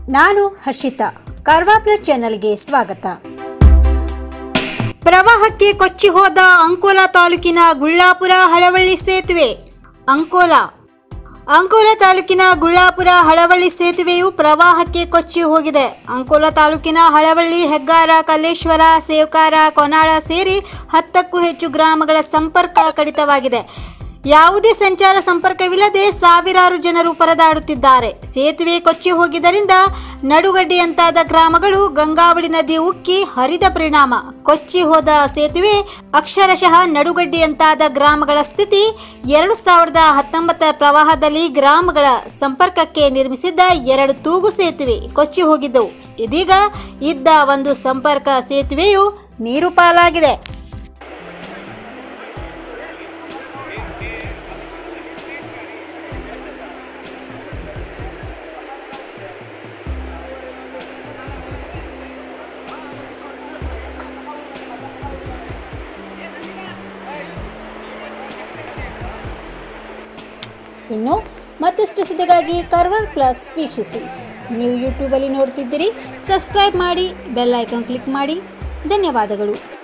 ನಾನು ಹರ್ಷಿತಾ ಕಾರ್ವಾ ಪ್ಲಸ್ ಚಾನೆಲ್ಗೆ ಸ್ವಾಗತ ಪ್ರವಾಹಕ್ಕೆ ಕೊಚ್ಚಿ ಹೋದ ಅಂಕೋಲಾ ತಾಲೂಕಿನ ಗುಳ್ಳಾಪುರ ಹಳವಳ್ಳಿ ಸೇತುವೆ ಅಂಕೋಲಾ ಅಂಕೋಲಾ ತಾಲೂಕಿನ ಗುಳ್ಳಾಪುರ ಹಳವಳ್ಳಿ ಸೇತುವೆಯು ಪ್ರವಾಹಕ್ಕೆ ಕೊಚ್ಚಿ ಹೋಗಿದೆ ಅಂಕೋಲಾ ತಾಲೂಕಿನ ಹಳವಳ್ಳಿ ಹೆಗ್ಗಾರ ಕಲ್ಲೇಶ್ವರ ಸೇವಕಾರ ಕೊನಾಳ ಸೇರಿ ಹತ್ತಕ್ಕೂ ಹೆಚ್ಚು ಗ್ರಾಮಗಳ ಸಂಪರ್ಕ ಕಡಿತವಾಗಿದೆ ಯಾವುದೇ ಸಂಚಾರ ಸಂಪರ್ಕವಿಲ್ಲದೆ ಸಾವಿರಾರು ಜನರು ಪರದಾಡುತ್ತಿದ್ದಾರೆ ಸೇತುವೆ ಕೊಚ್ಚಿ ಹೋಗಿದ್ದರಿಂದ ನಡುಗಡ್ಡೆಯಂತಾದ ಗ್ರಾಮಗಳು ಗಂಗಾವಳಿ ನದಿ ಉಕ್ಕಿ ಹರಿದ ಪರಿಣಾಮ ಕೊಚ್ಚಿ ಹೋದ ಸೇತುವೆ ಅಕ್ಷರಶಃ ನಡುಗಡ್ಡೆಯಂತಾದ ಗ್ರಾಮಗಳ ಸ್ಥಿತಿ ಎರಡು ಸಾವಿರದ ಹತ್ತೊಂಬತ್ತರ ಪ್ರವಾಹದಲ್ಲಿ ಗ್ರಾಮಗಳ ಸಂಪರ್ಕಕ್ಕೆ ನಿರ್ಮಿಸಿದ್ದ ಎರಡು ತೂಗು ಸೇತುವೆ ಕೊಚ್ಚಿ ಹೋಗಿದ್ದವು ಇದೀಗ ಇದ್ದ ಒಂದು ಸಂಪರ್ಕ ಸೇತುವೆಯು ನೀರು ಪಾಲಾಗಿದೆ ಇನ್ನು ಮತ್ತಷ್ಟು ಸುದ್ದಿಗಾಗಿ ಕರ್ವರ್ ಪ್ಲಸ್ ವೀಕ್ಷಿಸಿ ನೀವು ಯೂಟ್ಯೂಬಲ್ಲಿ ನೋಡ್ತಿದ್ದೀರಿ ಸಬ್ಸ್ಕ್ರೈಬ್ ಮಾಡಿ ಬೆಲ್ ಐಕಾನ್ ಕ್ಲಿಕ್ ಮಾಡಿ ಧನ್ಯವಾದಗಳು